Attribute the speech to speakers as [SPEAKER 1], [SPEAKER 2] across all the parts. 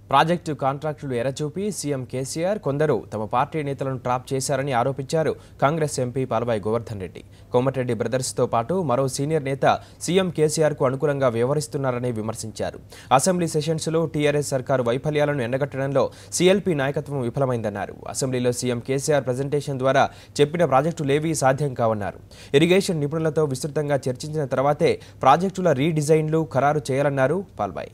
[SPEAKER 1] project కాంట్రాక్టులు ఎరచూపి CM KCR కొందరు తమ పార్టీ నేతలను ట్రాప్ చేశారని ఆరోపించారు కాంగ్రెస్ ఎంపీ పాలబాయి గోవర్ధన్ రెడ్డి కోమటిరెడ్డి బ్రదర్స్తో పాటు మరో సీనియర్ నేత సీఎం కేసీఆర్కు అనుకూలంగా వ్యవహరిస్తున్నారని విమర్శించారు అసెంబ్లీ సెషన్స్లో టీఆర్ఎస్ సర్కారు వైఫల్యాలను ఎండగట్టడంలో సీఎల్పీ నాయకత్వం విఫలమైందన్నారు అసెంబ్లీలో సీఎం కేసీఆర్ ప్రజెంటేషన్ ద్వారా చెప్పిన ప్రాజెక్టులేవీ సాధ్యం కావన్నారు ఇరిగేషన్ నిపుణులతో విస్తృతంగా చర్చించిన తర్వాతే ప్రాజెక్టుల రీడిజైన్లు ఖరారు చేయాలన్నారు పాల్బాయి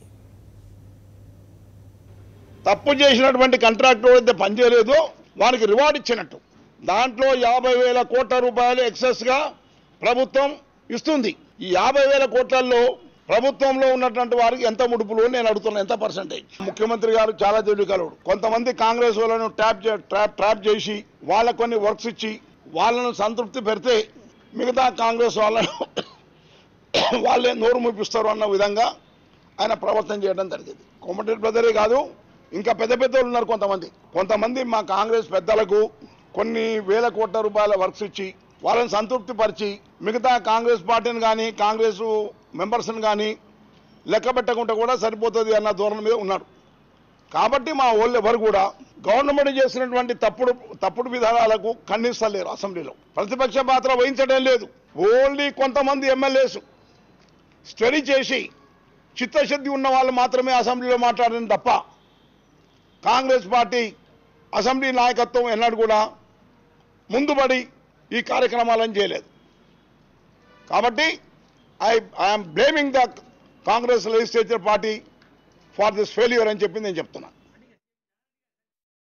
[SPEAKER 2] తప్పు చేసినటువంటి కాంట్రాక్టర్ అయితే పనిచేయలేదు వానికి రివార్డ్ ఇచ్చినట్టు దాంట్లో యాభై వేల కోట్ల రూపాయలు ఎక్సెస్ గా ప్రభుత్వం ఇస్తుంది ఈ యాభై వేల కోట్లలో ప్రభుత్వంలో ఉన్నటువంటి వారికి ఎంత ముడుపులు అని నేను అడుగుతున్నా ఎంత పర్సెంటేజ్ ముఖ్యమంత్రి గారు చాలా తెలివికలడు కొంతమంది కాంగ్రెస్ వాళ్ళను ట్యాప్ చే- ట్రాప్ ట్రాప్ చేసి వాళ్ళకు కొన్ని వర్క్స్ ఇచ్చి వాళ్ళను సంతృప్తి పెడితే మిగతా కాంగ్రెస్ వాళ్ళను వాళ్ళే నోరు మూపిస్తారు అన్న విధంగా ఆయన ప్రవర్తన చేయడం జరిగింది కోమటిరెడ్డి బ్రదరే కాదు ఇంకా పెద్ద పెద్ద వాళ్ళు ఉన్నారు కొంతమంది కొంతమంది మా కాంగ్రెస్ పెద్దలకు కొన్ని వేల కోట్ల రూపాయల వర్క్స్ ఇచ్చి వాళ్ళని సంతృప్తి పరిచి మిగతా కాంగ్రెస్ పార్టీని కానీ కాంగ్రెస్ మెంబర్స్ని కానీ లెక్క పెట్టకుండా కూడా సరిపోతుంది అన్న ధోరణి మీద ఉన్నాడు కాబట్టి మా వాళ్ళు ఎవరు కూడా గవర్నమెంట్ చేసినటువంటి తప్పుడు తప్పుడు విధానాలకు ఖండిస్తలేరు అసెంబ్లీలో ప్రతిపక్ష పాత్ర వహించడం లేదు ఓన్లీ కొంతమంది ఎమ్మెల్యేస్ స్టడీ చేసి చిత్తశుద్ధి ఉన్న వాళ్ళు మాత్రమే అసెంబ్లీలో మాట్లాడిన తప్ప కాంగ్రెస్ పార్టీ అసెంబ్లీ నాయకత్వం ఎన్నడూ కూడా ముందుబడి ఈ కార్యక్రమాలను చేయలేదు కాబట్టి I I'm blaming the Congress legislature party for this failure అని చెప్పి నేను చెప్తున్నాను